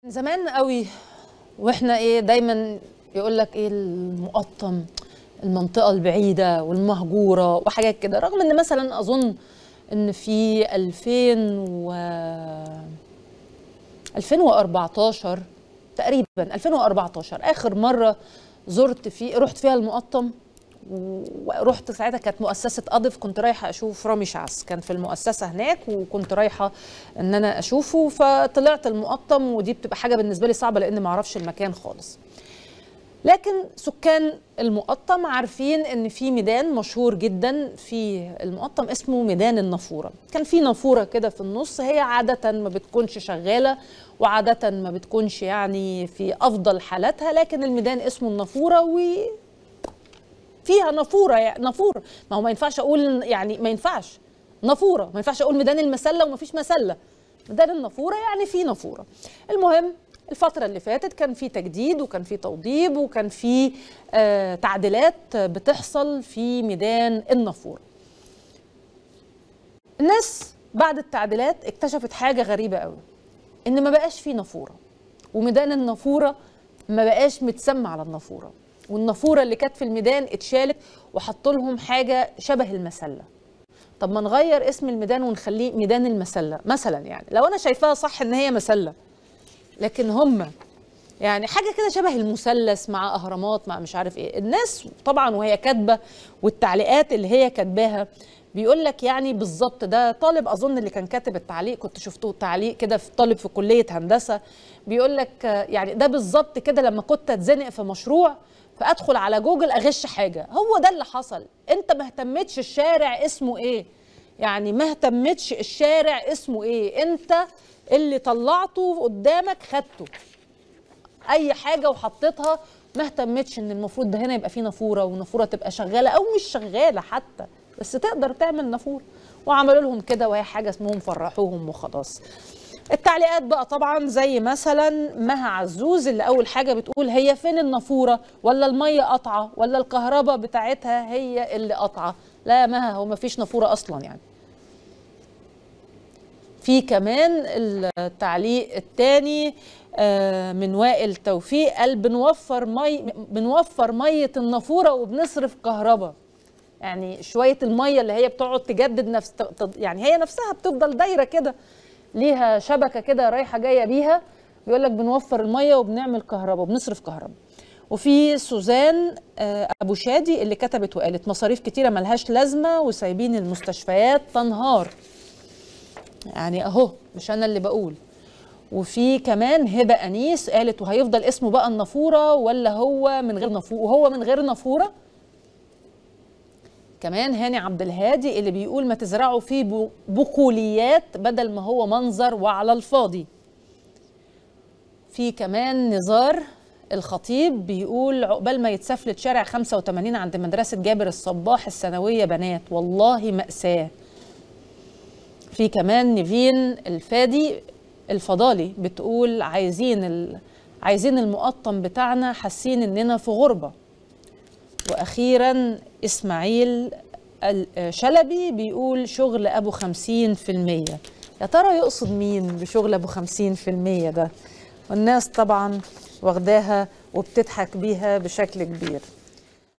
زمان قوي واحنا ايه دايما يقول لك ايه المقطم المنطقه البعيده والمهجوره وحاجات كده رغم ان مثلا اظن ان في 2000 و 2014 تقريبا 2014 اخر مره زرت في رحت فيها المقطم ورحت ساعتها كانت مؤسسه اضف كنت رايحه اشوف رامي شعث كان في المؤسسه هناك وكنت رايحه ان انا اشوفه فطلعت المقطم ودي بتبقى حاجه بالنسبه لي صعبه لان ما اعرفش المكان خالص لكن سكان المقطم عارفين ان في ميدان مشهور جدا في المقطم اسمه ميدان النافوره كان في نافوره كده في النص هي عاده ما بتكونش شغاله وعاده ما بتكونش يعني في افضل حالاتها لكن الميدان اسمه النافوره و فيها نافوره يعني نافوره ما هو ما ينفعش اقول يعني ما ينفعش نافوره ما ينفعش اقول ميدان المسله وما فيش مسله ميدان النافوره يعني في نافوره المهم الفترة اللي فاتت كان في تجديد وكان في توضيب وكان في آه تعديلات بتحصل في ميدان النافورة. الناس بعد التعديلات اكتشفت حاجة غريبة قوي إن ما بقاش في نافورة وميدان النافورة ما بقاش متسمى على النافورة والنافورة اللي كانت في الميدان اتشالت وحطوا لهم حاجة شبه المسلة. طب ما نغير اسم الميدان ونخليه ميدان المسلة مثلا يعني لو أنا شايفاها صح إن هي مسلة لكن هم يعني حاجه كده شبه المثلث مع اهرامات مع مش عارف ايه الناس طبعا وهي كاتبه والتعليقات اللي هي كاتباها بيقول لك يعني بالظبط ده طالب اظن اللي كان كاتب التعليق كنت شفته تعليق كده في طالب في كليه هندسه بيقول لك يعني ده بالظبط كده لما كنت اتزنق في مشروع فادخل على جوجل اغش حاجه هو ده اللي حصل انت ما اهتمتش الشارع اسمه ايه يعني ما اهتمتش الشارع اسمه ايه انت اللي طلعته قدامك خدته اي حاجه وحطيتها ما اهتمتش ان المفروض ده هنا يبقى فيه نافوره ونافوره تبقى شغاله او مش شغاله حتى بس تقدر تعمل نافوره وعملوا لهم كده وهي حاجه اسمهم فرحوهم وخلاص التعليقات بقى طبعا زي مثلا مها عزوز اللي اول حاجه بتقول هي فين النافوره ولا الميه قطعه ولا الكهرباء بتاعتها هي اللي قطعه لا مها هو ما فيش نافوره اصلا يعني في كمان التعليق الثاني من وائل توفيق قال بنوفر مي بنوفر ميه النافوره وبنصرف كهرباء يعني شويه الميه اللي هي بتقعد تجدد نفس يعني هي نفسها بتفضل دايره كده ليها شبكه كده رايحه جايه بيها بيقول لك بنوفر الميه وبنعمل كهرباء وبنصرف كهرباء وفي سوزان ابو شادي اللي كتبت وقالت مصاريف كتيره ملهاش لازمه وسايبين المستشفيات تنهار يعني اهو مش انا اللي بقول وفي كمان هبه انيس قالت وهيفضل اسمه بقى النافوره ولا هو من غير نافوره وهو من غير نافوره كمان هاني عبد الهادي اللي بيقول ما تزرعوا فيه بقوليات بدل ما هو منظر وعلى الفاضي في كمان نزار الخطيب بيقول عقبال ما يتسفلت شارع 85 عند مدرسه جابر الصباح الثانويه بنات والله ماساه في كمان نيفين الفادي الفضالي بتقول عايزين ال... عايزين المقطم بتاعنا حاسين اننا في غربه واخيرا اسماعيل شلبي بيقول شغل ابو خمسين في المية يا ترى يقصد مين بشغل ابو خمسين في المية ده والناس طبعا واخداها وبتضحك بيها بشكل كبير